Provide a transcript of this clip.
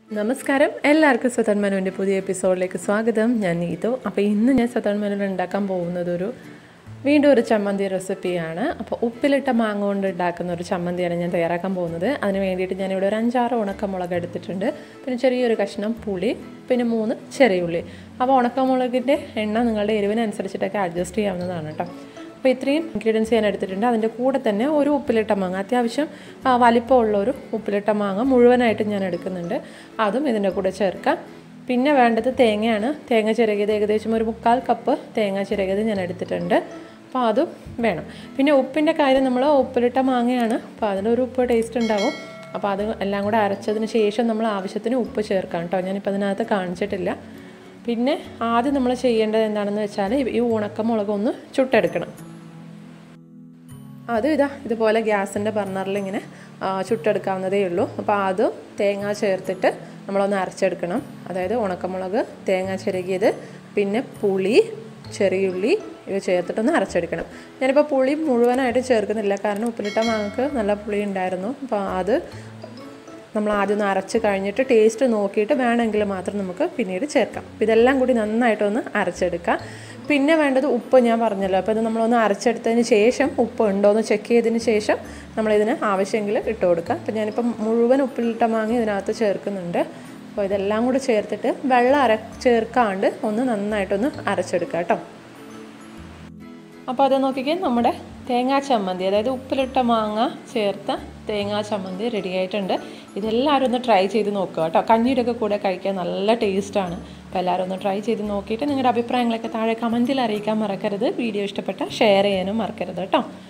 നമസ്കാരം എല്ലാവർക്കും സ്വതൻ മനുവിൻ്റെ പുതിയ എപ്പിസോഡിലേക്ക് സ്വാഗതം ഞാൻ നീതു അപ്പോൾ ഇന്ന് ഞാൻ സ്വതൻ മനുവിൽ ഉണ്ടാക്കാൻ പോകുന്നത് ഒരു വീണ്ടും ഒരു ചമ്മന്തി റെസിപ്പിയാണ് അപ്പോൾ ഉപ്പിലിട്ട മാങ്ങ കൊണ്ട് ഉണ്ടാക്കുന്ന ഒരു ചമ്മന്തിയാണ് ഞാൻ തയ്യാറാക്കാൻ പോകുന്നത് അതിന് വേണ്ടിയിട്ട് ഞാനിവിടെ ഒരു അഞ്ചാറ് ഉണക്കമുളക് എടുത്തിട്ടുണ്ട് പിന്നെ ചെറിയൊരു കഷ്ണം പുളി പിന്നെ മൂന്ന് ചെറിയുള്ളി അപ്പോൾ ഉണക്കമുളകിൻ്റെ എണ്ണ നിങ്ങളുടെ എരിവിനനുസരിച്ചിട്ടൊക്കെ അഡ്ജസ്റ്റ് ചെയ്യാവുന്നതാണ് കേട്ടോ അപ്പോൾ ഇത്രയും ഇൻഗ്രീഡിയൻസ് ഞാൻ എടുത്തിട്ടുണ്ട് അതിൻ്റെ കൂടെ തന്നെ ഒരു ഉപ്പിലിട്ട മാങ്ങ അത്യാവശ്യം ആ, വലിപ്പമുള്ള ഒരു ഉപ്പിലിട്ട മാങ്ങ മുഴുവനായിട്ട് ഞാൻ എടുക്കുന്നുണ്ട് അതും ഇതിൻ്റെ കൂടെ ചേർക്കാം പിന്നെ വേണ്ടത് തേങ്ങയാണ് തേങ്ങ ചിരകിയത് ഏകദേശം ഒരു മുക്കാൽ കപ്പ് തേങ്ങ ചിരകിയത് ഞാൻ എടുത്തിട്ടുണ്ട് അപ്പോൾ അതും വേണം പിന്നെ ഉപ്പിൻ്റെ കാര്യം നമ്മൾ ഉപ്പിലിട്ട മാങ്ങയാണ് അപ്പോൾ അതിനൊരു ഉപ്പ് ടേസ്റ്റ് ഉണ്ടാവും അപ്പോൾ അത് എല്ലാം കൂടെ അരച്ചതിന് ശേഷം നമ്മൾ ആവശ്യത്തിന് ഉപ്പ് ചേർക്കാം കേട്ടോ ഞാനിപ്പോൾ അതിനകത്ത് കാണിച്ചിട്ടില്ല പിന്നെ ആദ്യം നമ്മൾ ചെയ്യേണ്ടത് എന്താണെന്ന് വെച്ചാൽ ഈ ഉണക്കമുളക് ഒന്ന് ചുട്ടെടുക്കണം അത് ഇതാ ഇതുപോലെ ഗ്യാസിൻ്റെ ബർണറിൽ ഇങ്ങനെ ആ, ചുട്ടെടുക്കാവുന്നതേ ഉള്ളൂ അപ്പോൾ അതും തേങ്ങ ചേർത്തിട്ട് നമ്മളൊന്ന് അരച്ചെടുക്കണം അതായത് ഉണക്കമുളക് തേങ്ങ ചിരകിയത് പിന്നെ പുളി ചെറിയുള്ളി ഇവ ചേർത്തിട്ടൊന്ന് അരച്ചെടുക്കണം ഞാനിപ്പോൾ പുളി മുഴുവനായിട്ട് ചേർക്കുന്നില്ല കാരണം ഉപ്പിലിട്ട മാങ്ങക്ക് നല്ല പുളി ഉണ്ടായിരുന്നു അപ്പോൾ അത് നമ്മൾ ആദ്യം ഒന്ന് അരച്ച് കഴിഞ്ഞിട്ട് ടേസ്റ്റ് നോക്കിയിട്ട് വേണമെങ്കിൽ മാത്രം നമുക്ക് പിന്നീട് ചേർക്കാം അപ്പോൾ ഇതെല്ലാം കൂടി നന്നായിട്ടൊന്ന് അരച്ചെടുക്കാം പിന്നെ വേണ്ടത് ഉപ്പ് ഞാൻ പറഞ്ഞല്ലോ അപ്പോൾ ഇത് നമ്മളൊന്ന് അരച്ചെടുത്തതിന് ശേഷം ഉപ്പ് ഉണ്ടോ എന്ന് ചെക്ക് ചെയ്തതിന് ശേഷം നമ്മളിതിന് ആവശ്യമെങ്കിൽ ഇട്ട് കൊടുക്കാം അപ്പോൾ ഞാനിപ്പം മുഴുവൻ ഉപ്പിലിട്ട മാങ്ങ ഇതിനകത്ത് ചേർക്കുന്നുണ്ട് അപ്പോൾ ഇതെല്ലാം കൂടി ചേർത്തിട്ട് വെള്ളം അര ചേർക്കാണ്ട് ഒന്ന് നന്നായിട്ടൊന്ന് അരച്ചെടുക്കാം കേട്ടോ അപ്പോൾ അത് നോക്കിക്കേ നമ്മുടെ തേങ്ങാ ചമ്മന്തി അതായത് ഉപ്പിലിട്ട മാങ്ങ ചേർത്ത തേങ്ങാ ചമ്മന്തി റെഡി ആയിട്ടുണ്ട് ഇതെല്ലാവരും ഒന്ന് ട്രൈ ചെയ്ത് നോക്കുക കേട്ടോ കഞ്ഞീരൊക്കെ കൂടെ കഴിക്കാൻ നല്ല ടേസ്റ്റാണ് അപ്പോൾ എല്ലാവരും ഒന്ന് ട്രൈ ചെയ്ത് നോക്കിയിട്ട് നിങ്ങളുടെ അഭിപ്രായങ്ങളൊക്കെ താഴെ കമൻറ്റിൽ അറിയിക്കാൻ മറക്കരുത് വീഡിയോ ഇഷ്ടപ്പെട്ട ഷെയർ ചെയ്യാനും മറക്കരുത് കേട്ടോ